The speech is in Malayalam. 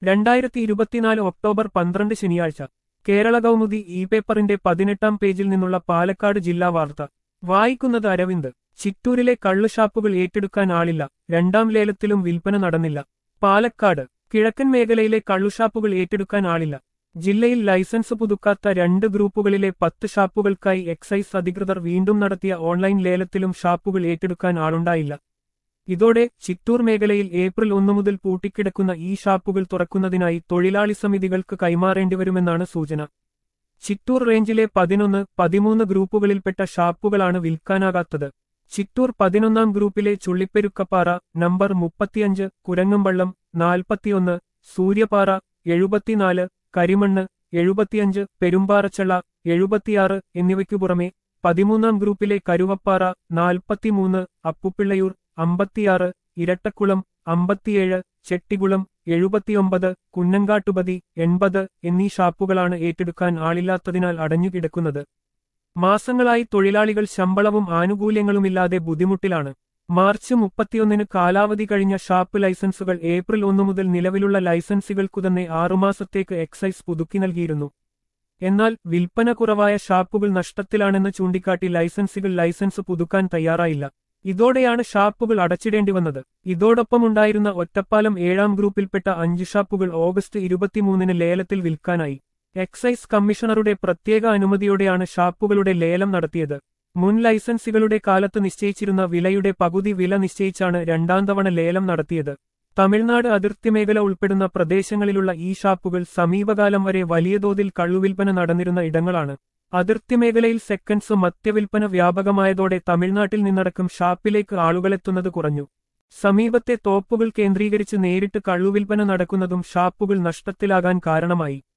രണ്ടായിരത്തി ഇരുപത്തിനാല് ഒക്ടോബർ പന്ത്രണ്ട് ശനിയാഴ്ച കേരള കൗമുദി ഇ പേപ്പറിന്റെ പതിനെട്ടാം പേജിൽ നിന്നുള്ള പാലക്കാട് ജില്ലാ വാർത്ത വായിക്കുന്നത് അരവിന്ദ് ചിറ്റൂരിലെ കള്ളുഷാപ്പുകൾ ഏറ്റെടുക്കാൻ ആളില്ല രണ്ടാം ലേലത്തിലും വിൽപ്പന നടന്നില്ല പാലക്കാട് കിഴക്കൻ മേഖലയിലെ കള്ളുഷാപ്പുകൾ ഏറ്റെടുക്കാൻ ആളില്ല ജില്ലയിൽ ലൈസൻസ് പുതുക്കാത്ത രണ്ട് ഗ്രൂപ്പുകളിലെ പത്ത് ഷാപ്പുകൾക്കായി എക്സൈസ് അധികൃതർ വീണ്ടും നടത്തിയ ഓൺലൈൻ ലേലത്തിലും ഷാപ്പുകൾ ഏറ്റെടുക്കാൻ ആളുണ്ടായില്ല ഇതോടെ ചിറ്റൂർ മേഖലയിൽ ഏപ്രിൽ ഒന്നു മുതൽ പൂട്ടിക്കിടക്കുന്ന ഈ ഷാപ്പുകൾ തുറക്കുന്നതിനായി തൊഴിലാളി സമിതികൾക്ക് കൈമാറേണ്ടിവരുമെന്നാണ് സൂചന ചിറ്റൂർ റേഞ്ചിലെ പതിനൊന്ന് പതിമൂന്ന് ഗ്രൂപ്പുകളിൽപ്പെട്ട ഷാപ്പുകളാണ് വിൽക്കാനാകാത്തത് ചിറ്റൂർ പതിനൊന്നാം ഗ്രൂപ്പിലെ ചുള്ളിപ്പെരുക്കപ്പാറ നമ്പർ മുപ്പത്തിയഞ്ച് കുരങ്ങുംവള്ളം നാൽപ്പത്തിയൊന്ന് സൂര്യപാറ എഴുപത്തിനാല് കരിമണ്ണ് എഴുപത്തിയഞ്ച് പെരുമ്പാറച്ചള്ള എഴുപത്തിയാറ് എന്നിവയ്ക്കു പുറമെ പതിമൂന്നാം ഗ്രൂപ്പിലെ കരുവപ്പാറ നാൽപ്പത്തിമൂന്ന് അപ്പുപിള്ളയൂർ അമ്പത്തിയാറ് ഇരട്ടക്കുളം അമ്പത്തിയേഴ് ചെട്ടികുളം എഴുപത്തിയൊമ്പത് കുന്നങ്കാട്ടുപതി എൺപത് എന്നീ ഷാപ്പുകളാണ് ഏറ്റെടുക്കാൻ ആളില്ലാത്തതിനാൽ അടഞ്ഞുകിടക്കുന്നത് മാസങ്ങളായി തൊഴിലാളികൾ ശമ്പളവും ആനുകൂല്യങ്ങളുമില്ലാതെ ബുദ്ധിമുട്ടിലാണ് മാർച്ച് മുപ്പത്തിയൊന്നിന് കാലാവധി കഴിഞ്ഞ ഷാപ്പ് ലൈസൻസുകൾ ഏപ്രിൽ ഒന്നു മുതൽ നിലവിലുള്ള ലൈസൻസുകൾക്കു തന്നെ ആറുമാസത്തേക്ക് എക്സൈസ് പുതുക്കി നൽകിയിരുന്നു എന്നാൽ വിൽപ്പന കുറവായ ഷാപ്പുകൾ നഷ്ടത്തിലാണെന്ന് ചൂണ്ടിക്കാട്ടി ലൈസൻസുകൾ ലൈസൻസ് പുതുക്കാൻ തയ്യാറായില്ല ഇതോടെയാണ് ഷാപ്പുകൾ അടച്ചിടേണ്ടി വന്നത് ഇതോടൊപ്പമുണ്ടായിരുന്ന ഒറ്റപ്പാലം ഏഴാം ഗ്രൂപ്പിൽപ്പെട്ട അഞ്ച് ഷാപ്പുകൾ ഓഗസ്റ്റ് ഇരുപത്തിമൂന്നിന് ലേലത്തിൽ വിൽക്കാനായി എക്സൈസ് കമ്മീഷണറുടെ പ്രത്യേക അനുമതിയോടെയാണ് ഷാപ്പുകളുടെ ലേലം നടത്തിയത് മുൻ ലൈസൻസുകളുടെ കാലത്ത് നിശ്ചയിച്ചിരുന്ന വിലയുടെ പകുതി വില നിശ്ചയിച്ചാണ് രണ്ടാം തവണ ലേലം നടത്തിയത് തമിഴ്നാട് അതിർത്തി മേഖല ഉൾപ്പെടുന്ന പ്രദേശങ്ങളിലുള്ള ഈ ഷാപ്പുകൾ സമീപകാലം വരെ വലിയ തോതിൽ കള്ളുവിൽപ്പന നടന്നിരുന്ന ഇടങ്ങളാണ് അതിർത്തി മേഖലയിൽ സെക്കൻഡ്സ് മദ്യവിൽപ്പന വ്യാപകമായതോടെ തമിഴ്നാട്ടിൽ നിന്നടക്കം ഷാപ്പിലേക്ക് ആളുകളെത്തുന്നത് കുറഞ്ഞു സമീപത്തെ തോപ്പുകൾ കേന്ദ്രീകരിച്ച് നേരിട്ട് കള്ളുവിൽപ്പന നടക്കുന്നതും ഷാപ്പുകൾ നഷ്ടത്തിലാകാൻ കാരണമായി